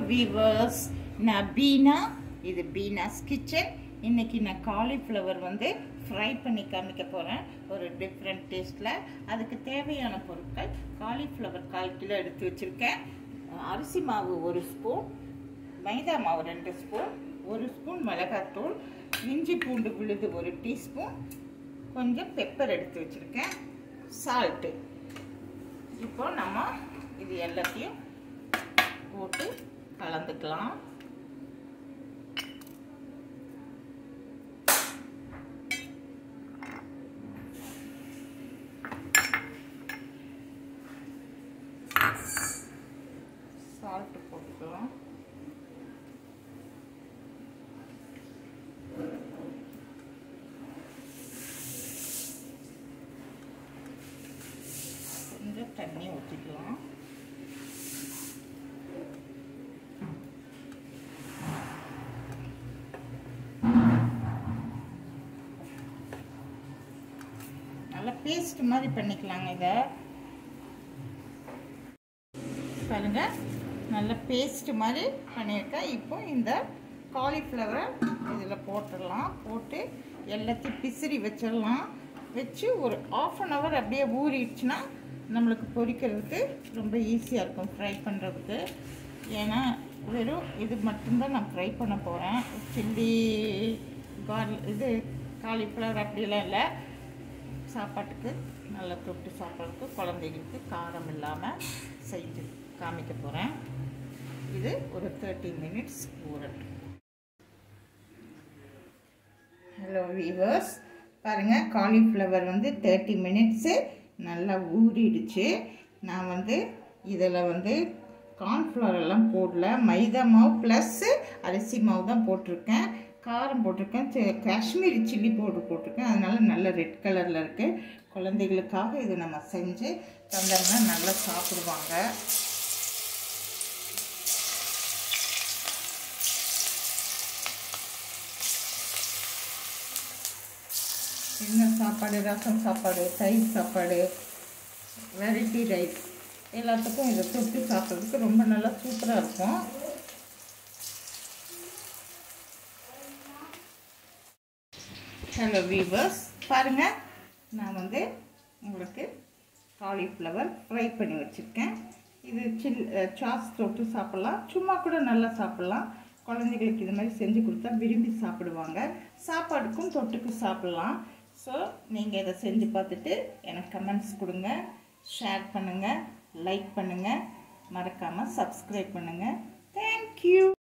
viewers நான் பீனா இது பீனாஸ் kitchen இன்னைக்கு நான் காலிஃப்ளவர் வந்து ஃப்ரை பண்ணி காமிக்க போகிறேன் ஒரு டிஃப்ரெண்ட் டேஸ்ட்டில் அதுக்கு தேவையான பொருட்கள் காலிஃப்ளவர் கால் கிலோ எடுத்து வச்சுருக்கேன் அரிசி மாவு ஒரு ஸ்பூன் மைதா மாவு ரெண்டு ஸ்பூன் ஒரு ஸ்பூன் மிளகாத்தூள் இஞ்சி பூண்டு விழுது ஒரு டீஸ்பூன் கொஞ்சம் பெப்பர் எடுத்து வச்சுருக்கேன் சால்ட்டு இப்போ நம்ம இது எல்லாத்தையும் போட்டு கலந்துக்கலாம் சால்ட்டு போட்டுக்கலாம் கொஞ்சம் தண்ணி ஊற்றிக்கலாம் நல்லா பேஸ்ட் மாதிரி பண்ணிக்கலாங்க இதை பாருங்க நல்ல பேஸ்ட் மாதிரி பண்ணியிருக்கேன் இப்போ இந்த காலிஃப்ளவரை இதில் போட்டுடலாம் போட்டு எல்லாத்தையும் பிசிறி வச்சிடலாம் வச்சு ஒரு ஆஃப் அன் ஹவர் அப்படியே ஊறிடுச்சுன்னா நம்மளுக்கு பொரிக்கிறதுக்கு ரொம்ப ஈஸியாக இருக்கும் ஃப்ரை பண்ணுறதுக்கு ஏன்னா வெறும் இது மட்டும்தான் நான் ஃப்ரை பண்ண போகிறேன் சில்லி கார் இது காலிஃப்ளவர் அப்படிலாம் இல்லை சாப்பாட்டுக்கு நல்லா தொட்டு சாப்பிட்றதுக்கு குழந்தைகளுக்கு காரம் இல்லாமல் செய்து காமிக்க போகிறேன் இது ஒரு தேர்ட்டி மினிட்ஸ் ஊறட்டும் ஹலோ வீவர்ஸ் பாருங்கள் காலிஃப்ளவர் வந்து தேர்ட்டி மினிட்ஸு நல்லா ஊறிடுச்சு நான் வந்து இதில் வந்து கார்ன்ஃப்ளவர் எல்லாம் போடல மைதா மாவு ப்ளஸ்ஸு அரிசி மாவு தான் போட்டிருக்கேன் காரம் போட்டிருக்கேன் காஷ்மீரி சில்லி பவுடர் போட்டிருக்கேன் அதனால நல்ல ரெட் கலரில் இருக்குது குழந்தைகளுக்காக இது நம்ம செஞ்சு தந்தோம்னா நல்லா சாப்பிடுவாங்க என்ன சாப்பாடு ரசம் சாப்பாடு தயிர் சாப்பாடு வெரைட்டி ரைஸ் எல்லாத்துக்கும் இதை தொட்டு சாப்பிட்றதுக்கு ரொம்ப நல்லா சூப்பராக இருக்கும் ஹலோ வீவர்ஸ் பாருங்கள் நான் வந்து உங்களுக்கு காலிஃப்ளவர் ஃப்ரை பண்ணி வச்சுருக்கேன் இது சில் சாஸ் தொட்டு சாப்பிட்லாம் சும்மா கூட நல்லா சாப்பிட்லாம் குழந்தைகளுக்கு இது மாதிரி செஞ்சு கொடுத்தா விரும்பி சாப்பிடுவாங்க சாப்பாடுக்கும் தொட்டுக்கு சாப்பிட்லாம் ஸோ நீங்கள் இதை செஞ்சு பார்த்துட்டு எனக்கு கமெண்ட்ஸ் கொடுங்க ஷேர் பண்ணுங்கள் லைக் பண்ணுங்கள் மறக்காமல் சப்ஸ்கிரைப் பண்ணுங்கள் தேங்க்யூ